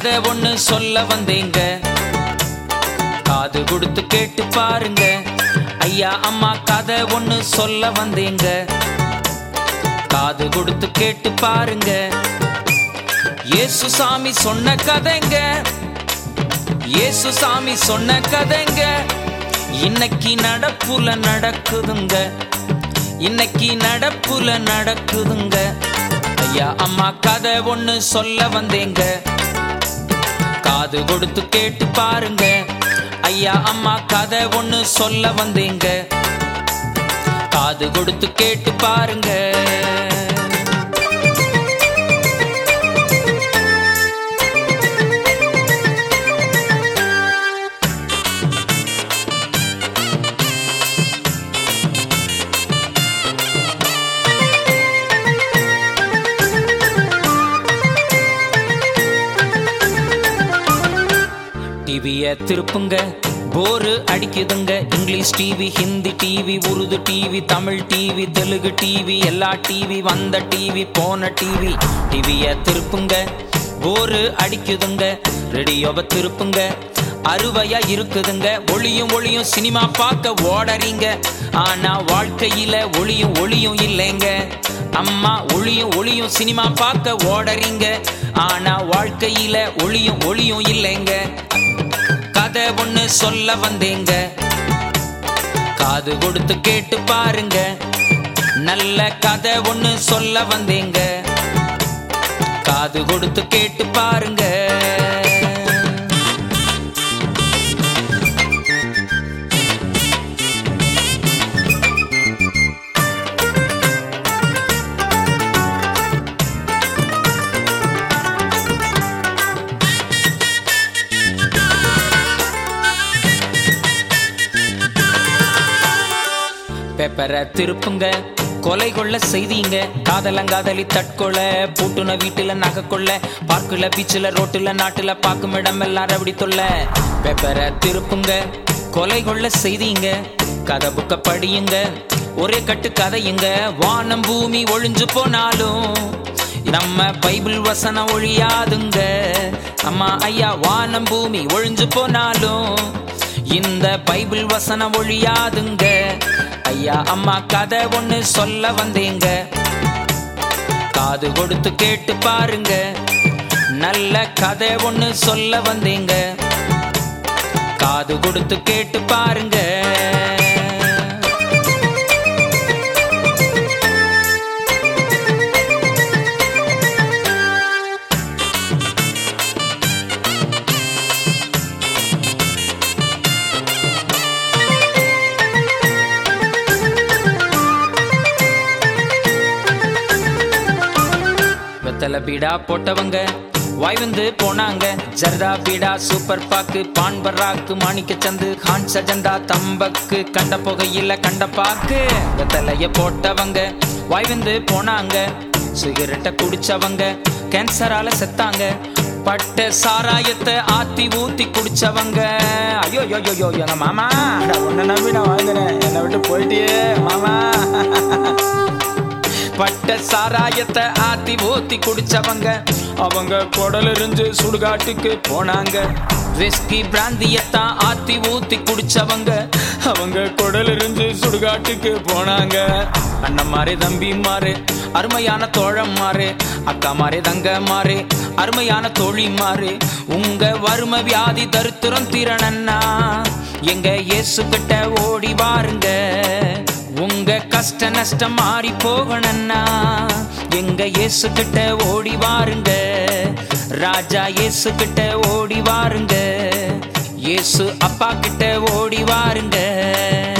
கதை ஒண்ணு சொல்ல வந்தேங்க காது கொடுத்து கேட்டு பாருங்க ஐயா அம்மா கதை ஒண்ணு சொல்ல வந்தேங்க காது கொடுத்து கேட்டு பாருங்க இயேசு சாமி சொன்ன கதைங்க இயேசு சாமி சொன்ன கதைங்க இன்னைக்கு நடப்புல நடக்குதுங்க இன்னைக்கு நடப்புல நடக்குதுங்க ஐயா அம்மா கதை ஒண்ணு சொல்ல வந்தேங்க காது கொடுத்து கேட்டு பாருங்க ஐயா அம்மா கதை ஒண்ணு சொல்ல வந்தேங்க காது கொடுத்து கேட்டு பாருங்க டிவிய திருப்புங்க போரு அடிக்குதுங்க English TV Hindi TV Urdu TV Tamil TV Telugu TV எல்லா டிவி வந்த டிவி போன டிவி டிவிய திருப்புங்க போரு அடிக்குதுங்க ரேடியோவை திருப்புங்க அறுவையா இருக்குதுங்க ஒளியும் ஒளியும் சினிமா பார்க்க ஓடறீங்க ஆனா வாழ்க்கையில ஒளியும் ஒளியும் இல்லைங்க அம்மா ஒளியும் ஒளியும் சினிமா பார்க்க ஓடறீங்க ஆனா வாழ்க்கையில ஒளியும் ஒளியும் இல்லைங்க கதை ஒண்ணு சொல்ல வந்தேங்க காது கொடுத்து கேட்டு பாருங்க நல்ல கதை ஒண்ணு சொல்ல வந்தேங்க காது கொடுத்து கேட்டு பாருங்க பேப்பரை திருப்புங்க கொலை கொள்ள செய்திங்க காதலங்காதலி தற்கொலை பூட்டுன வீட்டுல நகை கொள்ள பார்க்குல பீச்சுல ரோட்டுல நாட்டுல பார்க்கும் இடமெல்லாம் ரவடி தொல்ல பேப்பரை திருப்புங்க கொலை கொள்ள செய்திங்க கதை புக்க படியுங்க ஒரே கட்டு கதையுங்க வானம் பூமி ஒழிஞ்சு போனாலும் நம்ம பைபிள் வசனம் ஒழியாதுங்க அம்மா ஐயா வானம் பூமி ஒழிஞ்சு போனாலும் இந்த பைபிள் வசனம் ஒழியாதுங்க ஐயா அம்மா கதை ஒண்ணு சொல்ல வந்தேங்க காது கொடுத்து கேட்டு பாருங்க நல்ல கதை ஒண்ணு சொல்ல வந்தேங்க காது கொடுத்து கேட்டு பாருங்க வெத்தலை பீடா போட்டவங்க வாய் வந்து போனாங்க ஜர்தா பீடா சூப்பர் பாக்கு பான் பர்ராக்கு மாணிக்க சந்து கான் சஜந்தா தம்பக்கு கண்ட புகையில கண்ட பாக்கு வெத்தலைய போட்டவங்க வாய் வந்து போனாங்க சிகரெட்டை குடிச்சவங்க கேன்சரால செத்தாங்க பட்ட சாராயத்தை ஆத்தி ஊத்தி குடிச்சவங்க ஐயோ ஐயோ ஐயோ எங்க மாமா உன்னை நம்பி நான் வாழ்ந்துறேன் என்னை விட்டு போயிட்டியே மாமா பட்ட சாராயத்தை ஆத்தி ஊத்தி குடிச்சவங்க அவங்க குடல் எரிஞ்சு சுடுகாட்டுக்கு போனாங்க விஸ்கி பிராந்தியத்தான் ஆத்தி ஊத்தி குடிச்சவங்க அவங்க குடல் எரிஞ்சு சுடுகாட்டுக்கு போனாங்க அண்ணன் மாறே தம்பி மாறு அருமையான தோழம் மாறு அக்கா மாறே தங்க மாறு அருமையான தோழி மாறு உங்க வறுமை வியாதி தருத்திரம் திறனண்ணா எங்க இயேசு கிட்ட ஓடி வாருங்க உங்க கஷ்ட நஷ்டம் மாறி போகணும்னா எங்க இயேசு கிட்ட ஓடி வாருங்க ராஜா இயேசு கிட்ட ஓடி வாருங்க இயேசு அப்பா கிட்ட ஓடி வாருங்க